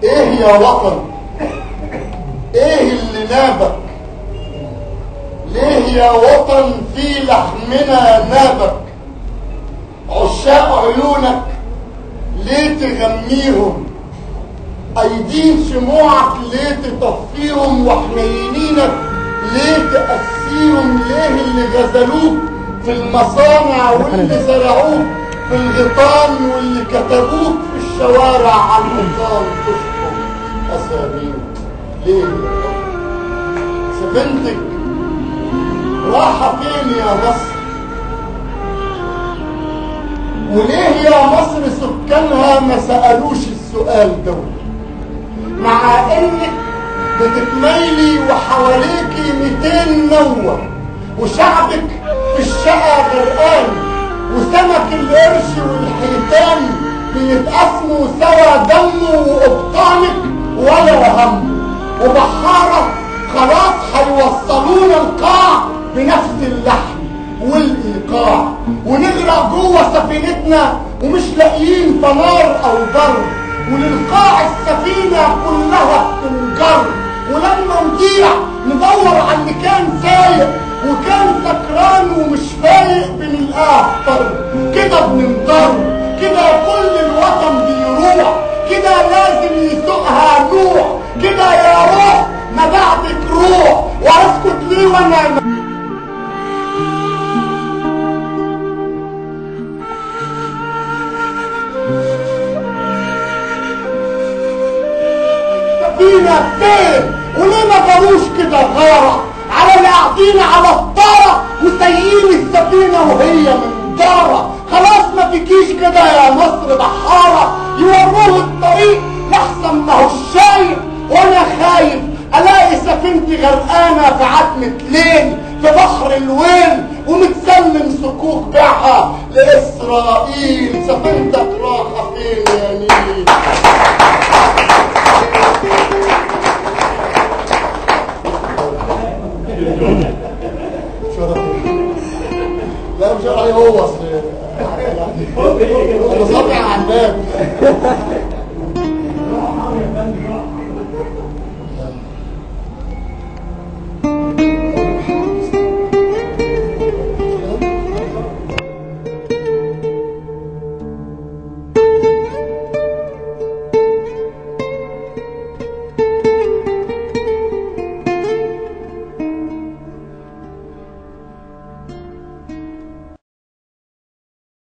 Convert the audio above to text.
ايه يا وطن ايه اللي نابك ليه يا وطن في لحمنا نابك عشاق عيونك ليه تغميهم ايدين شموعك ليه تطفيهم وحنينينك ليه تأسيهم ليه اللي غزلوك في المصانع واللي زرعوك في الغيطان واللي كتبوك في الشوارع على الحيطان تشكر اساميهم ليه يا رب سفينتك راحة فين يا مصر وليه يا مصر سكانها ما سألوش السؤال ده مع انك بتتميلي وحواليكي 200 نوة وشعبك في الشقة غرقان وسمك القرش والحيتان بيتقسموا سوا دمه وقبطانك ولا هم وبحارة خلاص هيوصلونا القاع بنفس اللحن والايقاع ونغرق جوه سفينتنا ومش لاقيين فنار او بر وللقاع السفينة كلها بتنجر ولما نضيع ندور على اللي كان سايق وكان سكران ومش فايق بنلقاه طر كده بننضر كده كل الوطن بيروح كده لازم يسوقها نوع كده يا روح ما بعدك روح واسكت ليه وانا فينا فين وليه ما جاروش كده غارة على اللي قاعدين على الطارة وسايقين السفينة وهي من دارة خلاص ما فيكيش كده يا مصر بحارة يوروه الطريق لحسن ما هو شايف وانا خايف الاقي سفينتي غرقانة في عتمة ليل في بحر الويل ومتسلم صكوك بيعها لاسرائيل سفينتك راحة فين يا نيل لا مش عليه هو اصل انا صابع على الباب